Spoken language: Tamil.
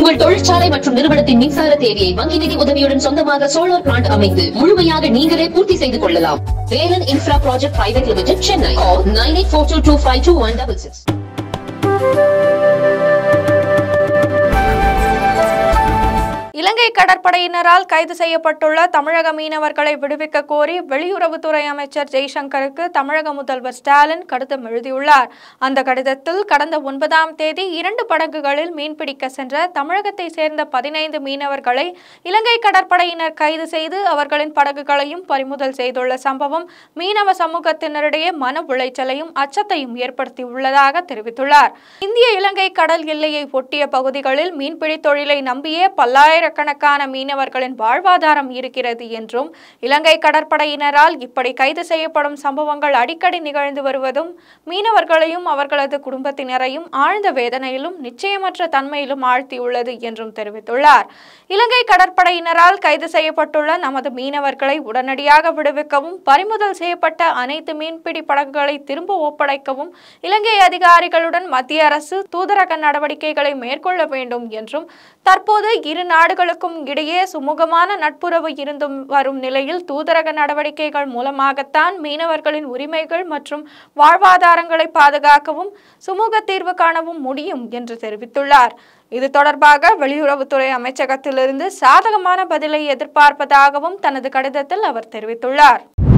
உங்கள் தொழிற்சாலை மற்றும் நிறுவனத்தின் மின்சார தேவையை வங்கி நிதி உதவியுடன் சொந்தமாக சோலார் பிளான்ட் அமைத்து முழுமையாக நீங்களே பூர்த்தி செய்து கொள்ளலாம் Velan infra project private limited Chennai nine eight four two two five two one double six Ilankai கடற்படையினரால் கைது செய்யப்பட்டுள்ள தமிழக மீனவர்களை விடுவிக்க கோரி வெளியுறவுத்துறை அமைச்சர் ஜெய்சங்கருக்கு தமிழக முதல்வர் ஸ்டாலின் கடிதம் எழுதியுள்ளார் அந்த கடிதத்தில் கடந்த ஒன்பதாம் தேதி இரண்டு படகுகளில் மீன்பிடிக்க சென்ற தமிழகத்தை சேர்ந்த பதினைந்து மீனவர்களை இலங்கை கடற்படையினர் கைது செய்து அவர்களின் படகுகளையும் பறிமுதல் செய்துள்ள சம்பவம் மீனவ சமூகத்தினரிடையே மன உளைச்சலையும் அச்சத்தையும் ஏற்படுத்தியுள்ளதாக தெரிவித்துள்ளார் இந்திய இலங்கை கடல் எல்லையை ஒட்டிய பகுதிகளில் மீன்பிடி தொழிலை நம்பியே பல்லாயிரக்கணக்கான மீனவர்களின் வாழ்வாதாரம் இருக்கிறது என்றும் இலங்கை கடற்படையினரால் இப்படி கைது செய்யப்படும் சம்பவங்கள் அடிக்கடி நிகழ்ந்து வருவதும் மீனவர்களையும் அவர்களது குடும்பத்தினரையும் ஆழ்ந்த வேதனையிலும் நிச்சயமற்ற தன்மையிலும் ஆழ்த்தியுள்ளது என்றும் தெரிவித்துள்ளார் இலங்கை கடற்படையினரால் கைது செய்யப்பட்டுள்ள நமது மீனவர்களை உடனடியாக விடுவிக்கவும் பறிமுதல் செய்யப்பட்ட அனைத்து மீன்பிடி படகுகளை திரும்ப ஒப்படைக்கவும் இலங்கை அதிகாரிகளுடன் மத்திய அரசு தூதரக நடவடிக்கைகளை மேற்கொள்ள வேண்டும் என்றும் தற்போது இரு நாடுகளுக்கும் இடையே சுமூகமான நட்புறவு இருந்து வரும் நிலையில் தூதரக நடவடிக்கைகள் மூலமாகத்தான் மீனவர்களின் உரிமைகள் மற்றும் வாழ்வாதாரங்களை பாதுகாக்கவும் சுமூக தீர்வு காணவும் முடியும் என்று தெரிவித்துள்ளார் இது தொடர்பாக வெளியுறவுத்துறை அமைச்சகத்திலிருந்து சாதகமான பதிலை எதிர்பார்ப்பதாகவும் தனது கடிதத்தில் அவர் தெரிவித்துள்ளார்